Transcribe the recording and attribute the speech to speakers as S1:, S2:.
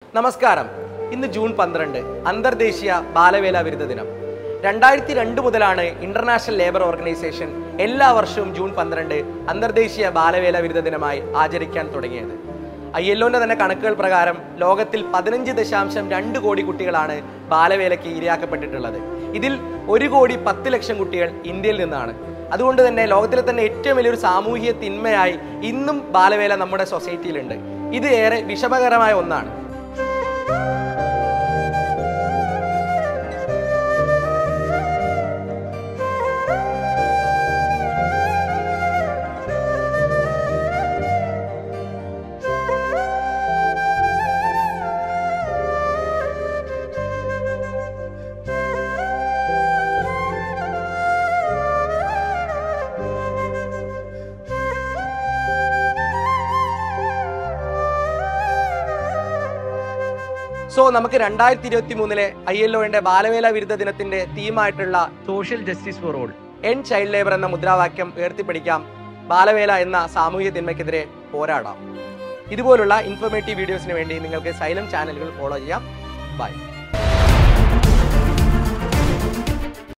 S1: നമസ്കാരം ഇന്ന് ജൂൺ പന്ത്രണ്ട് അന്തർദേശീയ ബാലവേല വിരുദ്ധ ദിനം രണ്ടായിരത്തി രണ്ട് മുതലാണ് ഇന്റർനാഷണൽ ലേബർ ഓർഗനൈസേഷൻ എല്ലാ വർഷവും ജൂൺ പന്ത്രണ്ട് അന്തർദേശീയ ബാലവേല വിരുദ്ധ ദിനമായി ആചരിക്കാൻ തുടങ്ങിയത് ഐ എല്ലോന്റെ തന്നെ കണക്കുകൾ പ്രകാരം ലോകത്തിൽ പതിനഞ്ച് ദശാംശം രണ്ട് കോടി കുട്ടികളാണ് ബാലവേലയ്ക്ക് ഇരയാക്കപ്പെട്ടിട്ടുള്ളത് ഇതിൽ ഒരു കോടി പത്ത് ലക്ഷം കുട്ടികൾ ഇന്ത്യയിൽ നിന്നാണ് അതുകൊണ്ട് തന്നെ ലോകത്തിലെ തന്നെ ഏറ്റവും വലിയൊരു സാമൂഹിക തിന്മയായി ഇന്നും ബാലവേല നമ്മുടെ സൊസൈറ്റിയിലുണ്ട് ഇത് ഏറെ വിഷമകരമായ ഒന്നാണ് സോ നമുക്ക് രണ്ടായിരത്തി ഇരുപത്തി മൂന്നിലെ ഐ എൽ ഒന്റെ ബാലവേല വിരുദ്ധ ദിനത്തിന്റെ തീമായിട്ടുള്ള social justice for all end child labour എന്ന മുദ്രാവാക്യം ഉയർത്തിപ്പിടിക്കാം ബാലവേല എന്ന സാമൂഹിക തിന്മയ്ക്കെതിരെ പോരാടാം ഇതുപോലുള്ള ഇൻഫോർമേറ്റീവ് വീഡിയോസിന് വേണ്ടി നിങ്ങൾക്ക് സൈലം ചാനലുകൾ ഫോളോ ചെയ്യാം ബൈ